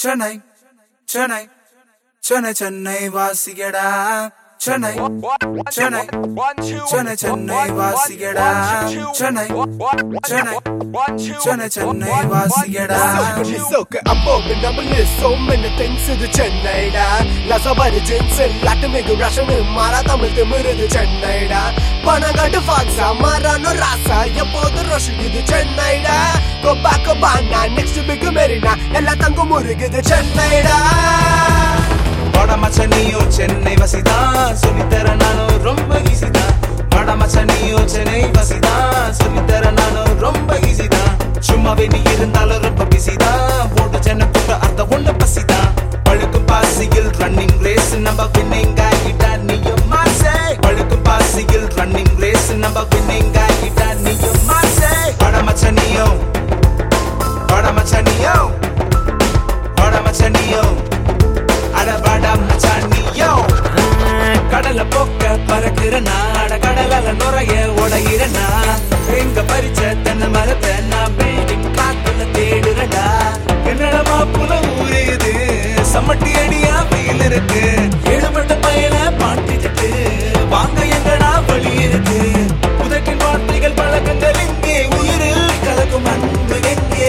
Chennai Chennai Chennai Chennai வாசிகடா Chennai Chennai Chennai Chennai வாசிகடா Chennai Chennai Chennai Chennai வாசிகடா Soka above and double is so many things இது சென்னைடா லசபரி ஜின்ஸ் லாட்டுமிகு ரஷன் மாறா தமிழ் திமிருது சென்னைடா பணங்காட்டு ஃபாக்ஸா மாறானோ ராசா எப்போது ரோஷன் இது சென்னைடா கொப்பா கொப்பானா நெக்ஸ்ட் பிக் மெரினா எல்லா தங்கும் முருகுது சென்னைடா வடமச்சனியோ சென்னை வசிதா சொல்லித்தர நானும் ரொம்ப ஈஸிதா வடமச்சனியோ சென்னை வசிதா சொல்லித்தர நானும் ரொம்ப ஈஸிதா சும்மாவே நீ இருந்தாலும் ரொம்ப பிஸிதா போட்டு சென்னை கூட்ட அர்த்தம் ஒண்ணு பசிதா பழுக்கும் பாசியில் ரன்னிங் ரேஸ் நம்ம வின்னிங் ஆகிட்டா நீயும் மாசே பழுக்கும் பாசியில் ரன்னிங் ரேஸ் நம்ம வின்னிங் ஆகிட்டா நீயும் மாசே வடமச்சனியோ வடமச்சனியோ வடமச்சனியோ அடபாடா மச்சானியோ கடல போக்க பறக்குற நாட கடலால நுறைய உடையிறனா எங்க பறிச்ச தென்னை மரத்தை நான் பில்டிங் காத்துல தேடுறடா என்னடா மாப்புல ஊறியது சம்மட்டி அடியா வெயில் இருக்கு எழுபட்ட பயல பாட்டிட்டு வாங்க எங்கடா வழி இருக்கு உதக்கின் வார்த்தைகள் பழக்கங்கள் எங்கே உயிரில் கலக்கும் அன்பு எங்கே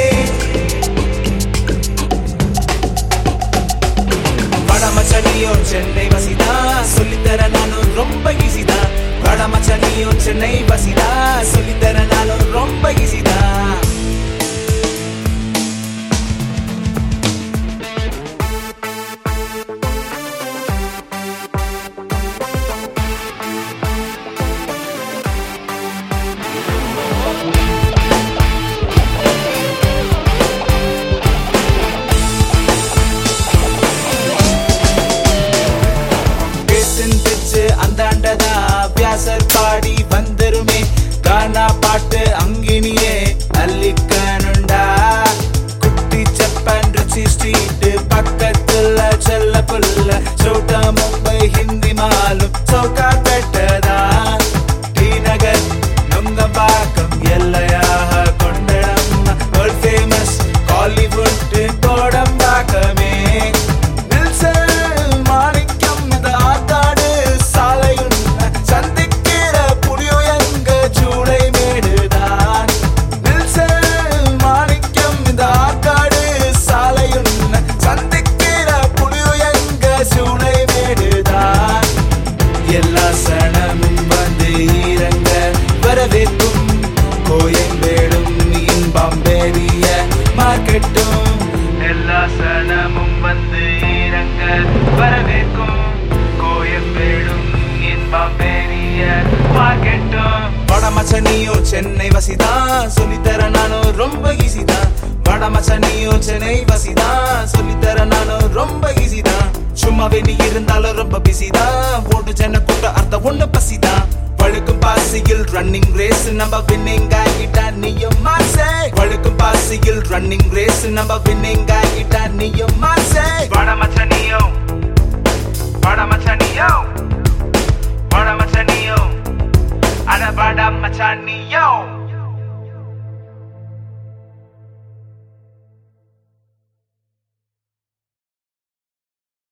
வடமச்சனியோ சென்னை வசிதா சொல்லித்தர நானும் ரொம்ப ஈஸிதா வடமச்சனியோ சென்னை வசிதா சொல்லித்தர நானும் ரொம்ப ஈஸிதா பேசின் பிச்சு அந்தாண்டதா வியாசர் பாடி வந்துருமே கானா பாட்டு அங்கினியே அள்ளிக்கணுண்டா குட்டி ஜப்பான் ருச்சி ஸ்ட்ரீட் பக்கத்துல செல்ல புல்ல சோட்டா மும்பை ஹிந்தி மாலும் சௌகா பெட்டதா டி நகர் நுங்கம்பாக்கம் எல்லையாக கொண்டடம் வேர்ல்ட் ஃபேமஸ் காலிவுட் கோடம்பாக்கமே நெல்சன் மாணிக்கம் இந்த ஆத்தாடு சாலையுன் சந்திக்கிற புளியோ எங்க சூளை மேடுதான் நெல்சன் மாணிக்கம் இந்த ஆத்தாடு சாலையுன் சந்திக்கிற புளியோ எங்க சூளை மேடுதான் எல்லா சனமும் வந்து இறங்க வரவேற்கும் கோயம்பேடும் இன்பம் பெரிய மார்க்கெட்டும் எல்லா சனமும் வந்து இறங்க வரவேற்கும் கோயம்பேடும் இன்பம் பெரிய மார்க்கெட்டும் வடமச்சனியோ சென்னை வசிதா சொல்லித்தர நானும் ரொம்ப ஈஸிதா வடமச்சனியோ சென்னை வசிதா சொல்லித்தர நானும் ரொம்ப ஈஸிதா சும்மாவே நீ இருந்தாலும் ரொம்ப பிஸிதா ஓட்டு சென்னை கூட்ட அர்த்தம் ஒண்ணு பசிதா பழுக்கும் பாசியில் ரன்னிங் ரேஸ் நம்ம வின்னிங் ஆகிட்டா நீயும் மாசே பழுக்கும் பாசியில் ரன்னிங் ரேஸ் நம்ம வின்னிங் ஆகிட்டா நீயும் மாசே வடமச்சனியோ வடமச்சனியோ வடமச்சனியோ அட வடமச்சனி